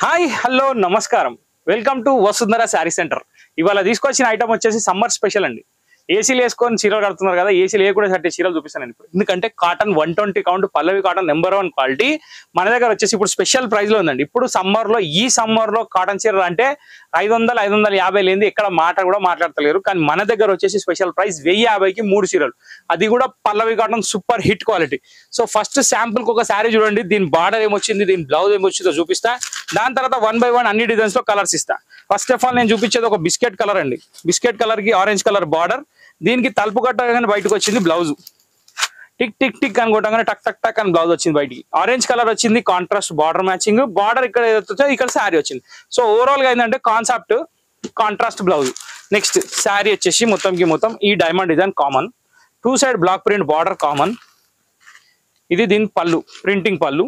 hi hello నమస్కారం welcome to Vasundhara sari centre ఇవాళ తీసుకొచ్చిన ఐటమ్ వచ్చేసి సమ్మర్ స్పెషల్ అండి ఏసీలు వేసుకొని చీరలు కడుతున్నారు కదా ఏసీలు వేయకుండా కట్టే చీరలు చూపిస్తాను నేను ఇప్పుడు ఎందుకంటే cotton one twenty count Pallavi cotton number one quality మన దగ్గర వచ్చేసి ఇప్పుడు స్పెషల్ ప్రైస్ లో ఉందండి ఇప్పుడు సమ్మర్ లో ఈ సమ్మర్ లో కాటన్ చీరలు అంటే ఐదు వందలు ఐదు వందల యాభై లేని ఎక్కడ మాట కూడా మాట్లాడతలేరు కానీ మన దగ్గర వచ్చేసి స్పెషల్ ప్రైస్ వెయ్యి యాభైకి మూడు చీరలు అది కూడా Pallavi cotton super hit quality so first sample కి ఒక శారీ చూడండి దీని బార్డర్ ఏమొచ్చింది దీని బ్లౌజ్ ఏమొచ్చిందో చూపిస్తా దాని తర్వాత వన్ బై వన్ అన్ని డిజైన్స్ లో కలర్స్ ఇస్తా ఫస్ట్ ఆఫ్ ఆల్ నేను చూపించేది ఒక బిస్కెట్ కలర్ అండి బిస్కెట్ కలర్ కి ఆరెంజ్ కలర్ బార్డర్ దీనికి తలుపు కట్టగానే బయటకు వచ్చింది బ్లౌజ్ టిక్ టిక్ టిక్ అని కొట్టగానే టక్ టక్ టక్ అని బ్లౌజ్ వచ్చింది బయటికి ఆరెంజ్ కలర్ వచ్చింది కాంట్రాస్ట్ బార్డర్ మ్యాచింగ్ బార్డర్ ఇక్కడ ఏదైతే ఇక్కడ శారీ వచ్చింది సో ఓవరాల్ గా ఏంటంటే concept contrast blouse next sari వచ్చేసి మొత్తంకి మొత్తం ఈ diamond design common two side block print border common ఇది దీని పళ్ళు ప్రింటింగ్ పళ్ళు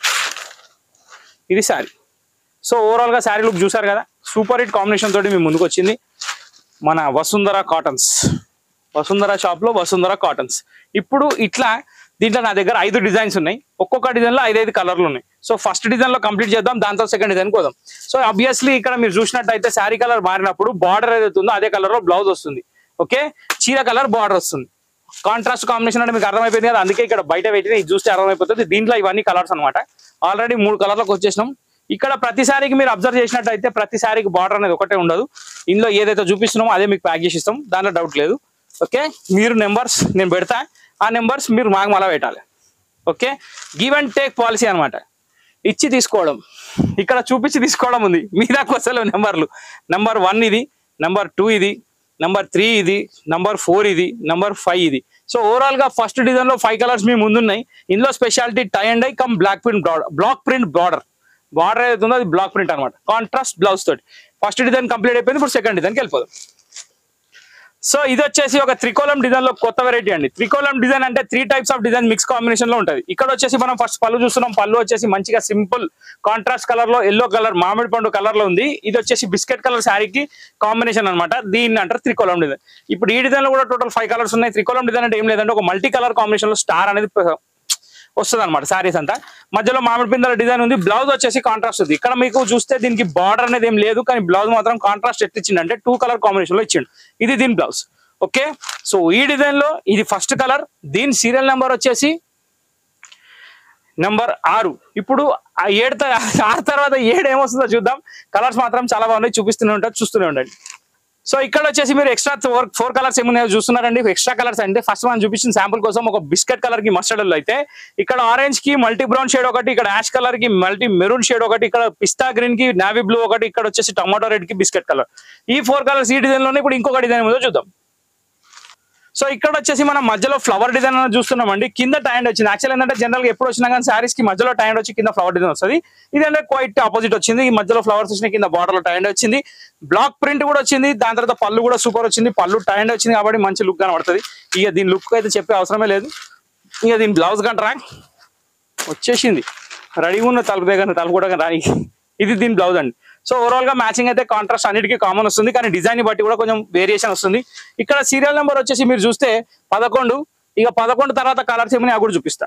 ఇది శారీ సో ఓవరాల్ గా శారీ లుక్ చూసారు కదా సూపర్ హిట్ కాంబినేషన్ తోటి మీ ముందుకు వచ్చింది మన వసుంధర కాటన్స్ వసుంధర షాప్ లో వసుంధర కాటన్స్ ఇప్పుడు ఇట్లా దీంట్లో నా దగ్గర ఐదు డిజైన్స్ ఉన్నాయి ఒక్కొక్క డిజైన్ లో ఐదైదు కలర్లు ఉన్నాయి సో ఫస్ట్ డిజైన్ లో కంప్లీట్ చేద్దాం దాంతో సెకండ్ డిజైన్ పోదాం సో అబ్వియస్లీ ఇక్కడ మీరు చూసినట్టయితే శారీ కలర్ మారినప్పుడు బార్డర్ ఏదైతే ఉందో అదే కలర్ లో బ్లౌజ్ వస్తుంది ఓకే చీర కలర్ బార్డర్ వస్తుంది కాంట్రాస్ట్ కాంబినేషన్ అంటే మీకు అర్థమైపోయింది కదా అందుకే ఇక్కడ బయట పెట్టిన ఇది చూస్తే అర్థమైపోతుంది దీంట్లో ఇవన్నీ కలర్స్ అన్నమాట ఆల్రెడీ మూడు కలర్లకు వచ్చేసినాం ఇక్కడ ప్రతిసారికి మీరు అబ్జర్వ్ చేసినట్టయితే ప్రతిసారికి బార్డర్ అనేది ఒకటే ఉండదు ఇందులో ఏదైతే చూపిస్తున్నామో అదే మీకు ప్యాక్ చేసి ఇస్తాం దాంట్లో డౌట్ లేదు ఓకే మీరు నెంబర్స్ నేను పెడతా ఆ నెంబర్స్ మీరు మాకు మళ్ళా పెట్టాలి okay give and take policy అన్నమాట ఇచ్చి తీసుకోవడం ఇక్కడ చూపించి తీసుకోవడం ఉంది మీ దాకా వస్తలేవు నెంబర్లు నెంబర్ వన్ ఇది నెంబర్ టూ ఇది నెంబర్ త్రీ ఇది నెంబర్ ఫోర్ ఇది నెంబర్ ఫైవ్ ఇది సో ఓవరాల్ గా ఫస్ట్ డిజైన్ లో ఫైవ్ కలర్స్ మీ ముందున్నాయి ఇందులో speciality tie and I come block print border block print border border ఏదైతే ఉందో అది బ్లాక్ ప్రింట్ అనమాట కాంట్రాస్ట్ బ్లౌజ్ తోటి ఫస్ట్ డిజైన్ కంప్లీట్ అయిపోయింది ఇప్పుడు సెకండ్ డిజైన్కి వెళ్ళిపోదాం సో ఇది వచ్చేసి ఒక త్రికోలం డిజైన్ లో కొత్త వెరైటీ అండి త్రికోలం డిజైన్ అంటే three types of design mix combination లో ఉంటది ఇక్కడ వచ్చేసి మనం ఫస్ట్ పళ్ళు చూస్తున్నాం పళ్ళు వచ్చేసి మంచిగా సింపుల్ కాంట్రాస్ట్ కలర్ లో ఎల్లో కలర్ మామిడి పండు కలర్ లో ఉంది ఇది వచ్చేసి బిస్కెట్ కలర్ శారీకి కాంబినేషన్ అన్నమాట దీన్ని అంటారు త్రికోలం డిజైన్ ఇప్పుడు ఈ డిజైన్ లో కూడా టోటల్ ఫైవ్ కలర్స్ ఉన్నాయి త్రికోలం డిజైన్ అంటే ఏం లేదంటే ఒక మల్టీ కలర్ కాంబినేషన్ లో స్టార్ అనేది వస్తుంది అనమాట శారీస్ అంతా మధ్యలో మామిడి పిందల డిజైన్ ఉంది బ్లౌజ్ వచ్చేసి కాంట్రాస్ట్ ఉంది ఇక్కడ మీకు చూస్తే దీనికి బార్డర్ అనేది ఏం లేదు కానీ బ్లౌజ్ మాత్రం కాంట్రాస్ట్ ఎట్లా ఇచ్చిండు అంటే టూ కలర్ కాంబినేషన్ లో ఇచ్చిండు ఇది దీని బ్లౌజ్ ఓకే సో ఈ డిజైన్ లో ఇది ఫస్ట్ కలర్ దీని సీరియల్ నెంబర్ వచ్చేసి నెంబర్ ఆరు ఇప్పుడు ఆ ఏడు త- ఆరు తర్వాత ఏడు ఏమొస్తుందో చూద్దాం కలర్స్ మాత్రం చాలా బాగున్నాయి చూపిస్తూనే ఉంటారు చూస్తూనే ఉండండి సో ఇక్కడ వచ్చేసి మీరు ఎక్స్ట్రా ఫోర్ ఫోర్ కలర్స్ ఏమున్నాయో చూస్తున్నారండి ఎక్స్ట్రా కలర్స్ అంటే ఫస్ట్ మనం చూపించిన శాంపుల్ కోసం ఒక బిస్కెట్ కలర్ కి మస్టర్డ్ అయితే ఇక్కడ ఆరెంజ్ కి మల్టీ బ్రౌన్ షేడ్ ఒకటి ఇక్కడ యాష్ కలర్ కి మల్టీ మెరూన్ షేడ్ ఒకటి ఇక్కడ పిస్తా గ్రీన్ కి నావీ బ్లూ ఒకటి ఇక్కడ వచ్చేసి టమాటో రెడ్ కి బిస్కెట్ కలర్ ఈ ఫోర్ కలర్స్ ఈ డిజైన్ లోనే ఇప్పుడు ఇంకొక డిజైన్ ఏదో చూద్దాం సో ఇక్కడ వచ్చేసి మనం మధ్యలో ఫ్లవర్ డిజైన్ అనేది చూస్తున్నామండి కింద టైండ్ వచ్చింది యాక్చువల్ ఏంటంటే జనరల్ గా ఎప్పుడు వచ్చినా కానీ శారీస్ కి మధ్యలో టైండ్ వచ్చి కింద ఫ్లవర్ డిజైన్ వస్తుంది ఇదంటే క్వైట్ ఆపోజిట్ వచ్చింది ఈ మధ్యలో ఫ్లవర్స్ వచ్చినాయి కింద బార్డర్ లో టైండ్ వచ్చింది బ్లాక్ ప్రింట్ కూడా వచ్చింది దాని తర్వాత పళ్ళు కూడా సూపర్ వచ్చింది పళ్ళు టైండ్ వచ్చింది కాబట్టి మంచి లుక్ కనబడుతుంది ఇక దీని లుక్ అయితే చెప్పే అవసరమే లేదు ఇక దీని బ్లౌజ్ కంటరా వచ్చేసింది రెడీగా ఉన్న తలుపు దగ్గర తలుపు కూడా రాని ఇది దీని బ్లౌజ్ అండి సో ఓవరాల్ గా మ్యాచింగ్ అయితే కాంట్రాస్ట్ అన్నిటికీ కామన్ వస్తుంది కానీ డిజైన్ ని బట్టి కూడా కొంచెం వేరియేషన్ వస్తుంది ఇక్కడ సీరియల్ నెంబర్ వచ్చేసి మీరు చూస్తే పదకొండు ఇక పదకొండు తర్వాత కలర్స్ ఏమని అవి కూడా చూపిస్తా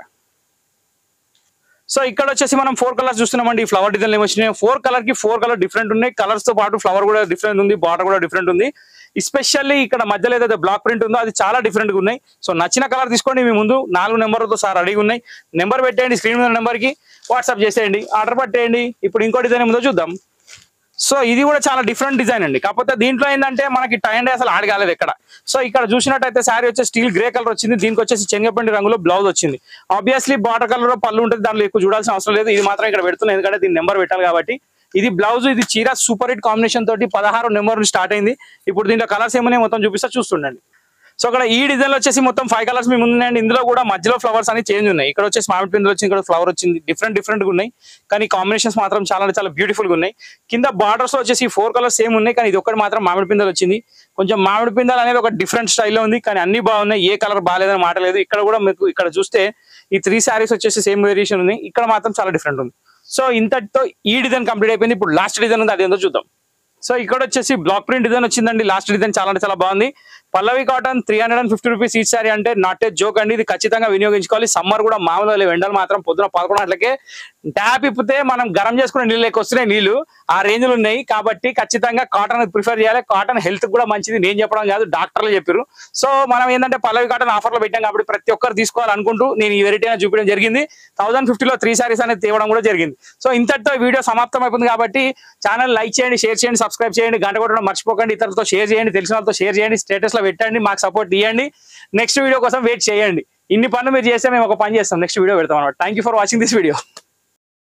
సో ఇక్కడ వచ్చేసి మనం ఫోర్ కలర్స్ చూస్తున్నామండి ఈ ఫ్లవర్ డిజైన్ ఏమొచ్చినాయి ఫోర్ కలర్ కి ఫోర్ కలర్ డిఫరెంట్ ఉన్నాయి కలర్స్ తో పాటు ఫ్లవర్ కూడా డిఫరెంట్ ఉంది బార్డర్ కూడా డిఫరెంట్ ఉంది ఎస్పెషల్లీ ఇక్కడ మధ్యలో ఏదైతే బ్లాక్ ప్రింట్ ఉందో అది చాలా డిఫరెంట్ గా ఉన్నాయి సో నచ్చిన కలర్ తీసుకోండి మీ ముందు నాలుగు నెంబర్లతో సార్ రెడీగా ఉన్నాయి నెంబర్ పెట్టేయండి స్క్రీన్ మీద నెంబర్ కి వాట్సాప్ చేసేయండి ఆర్డర్ పట్టేయండి ఇప్పుడు ఇంకో డిజైన్ ఏముందో చూద్దాం సో ఇది కూడా చాలా డిఫరెంట్ డిజైన్ అండి కాకపోతే దీంట్లో ఏంటంటే మనకి టైం అసలు ఆడగాలేదు ఎక్కడ సో ఇక్కడ చూసినట్టయితే శారీ వచ్చేసి స్టీల్ గ్రే కలర్ వచ్చింది దీనికి వచ్చేసి శనగపిండి రంగులో బ్లౌజ్ వచ్చింది ఆబ్వియస్లీ బార్డర్ కలర్ పళ్ళు ఉంటుంది దాంట్లో ఎక్కువ చూడాల్సిన అవసరం లేదు ఇది మాత్రం ఇక్కడ పెడుతున్నాయి ఎందుకంటే దీని నెంబర్ పెట్టాలి కాబట్టి ఇది బ్లౌజ్ ఇది చీర సూపర్ హిట్ కాంబినేషన్ తోటి పదహారు నెంబర్ స్టార్ట్ అయింది ఇప్పుడు దీంట్లో కలర్స్ ఏమన్నా మొత్తం చూపిస్తా చూస్తుండండి సో అక్కడ ఈ డిజైన్ లో వచ్చేసి మొత్తం ఫైవ్ కలర్స్ మీ ముందు ఉన్నాయండి ఇందులో కూడా మధ్యలో ఫ్లవర్స్ అని చేంజ్ ఉన్నాయి ఇక్కడ వచ్చేసి మామిడి పిందులు వచ్చింది ఇక్కడ ఫ్లవర్ వచ్చింది డిఫరెంట్ డిఫరెంట్ గా ఉన్నాయి కానీ కాంబినేషన్స్ మాత్రం చాలా అంటే చాలా బ్యూటిఫుల్ గా ఉన్నాయి కింద బార్డర్స్ లో వచ్చేసి ఫోర్ కలర్స్ సేమ్ ఉన్నాయి కానీ ఇది ఒకటి మాత్రం మామిడి పిందలు వచ్చింది కొంచెం మామిడి పిందలు అనేది ఒక డిఫరెంట్ స్టైల్లో ఉంది కానీ అన్ని బాగున్నాయి ఏ కలర్ బాగాలేదని మాట లేదు ఇక్కడ కూడా మీకు ఇక్కడ చూస్తే ఈ త్రీ శారీస్ వచ్చేసి సేమ్ వేరియేషన్ ఉంది ఇక్కడ మాత్రం చాలా డిఫరెంట్ ఉంది సో ఇంతటితో ఈ డిజైన్ కంప్లీట్ అయిపోయింది ఇప్పుడు లాస్ట్ డిజైన్ ఉంది అదేందో చూద్దాం సో ఇక్కడ వచ్చేసి బ్లాక్ ప్రింట్ డిజైన్ వచ్చిందండి లాస్ట్ డిజైన్ చాలా అంటే చాలా బాగుంది Pallavi cotton three hundred and fifty rupees each sari అంటే నాట్ ఏ జోక్ అండి ఇది ఖచ్చితంగా వినియోగించుకోవాలి సమ్మర్ కూడా మామూలుగా లేవు ఎండలు మాత్రం పొద్దున పదకొండు గంటలకే ట్యాప్ ఇప్పితే మనం గరం చేసుకునే నీళ్ళు లెక్క వస్తున్నాయి నీళ్లు ఆ రేంజ్ లో ఉన్నాయి కాబట్టి ఖచ్చితంగా కాటన్ ప్రిఫర్ చేయాలి కాటన్ హెల్త్ కూడా మంచిది నేను చెప్పడం కాదు డాక్టర్లు చెప్పారు సో మనం ఏంటంటే పల్లవి కాటన్ ఆఫర్ లో పెట్టాం కాబట్టి ప్రతి ఒక్కరు తీసుకోవాలనుకుంటూ నేను ఈ వెరైటీ అనేది చూపించడం జరిగింది థౌసండ్ ఫిఫ్టీలో త్రీ సారీస్ అనేది తేవడం కూడా జరిగింది సో ఇంతటితో ఈ వీడియో సమాప్తం అయిపోయింది కాబట్టి ఛానల్ లైక్ చేయండి షేర్ చేయండి సబ్స్క్రైబ్ చేయండి గంట కొట్టడం మర్చిపోకండి ఇతరులతో షేర్ చేయండి తెలిసిన వాళ్ళతో షేర్ చేయండి స్టేటస్ లో పెట్టండి మాకు సపోర్ట్ ఇవ్వండి నెక్స్ట్ వీడియో కోసం వెయిట్ చేయండి ఇన్ని పనులు మీరు చేస్తే మేము ఒక పని చేస్తాం నెక్స్ట్ వీడియో పెడతాం అనమాట thank for watching this video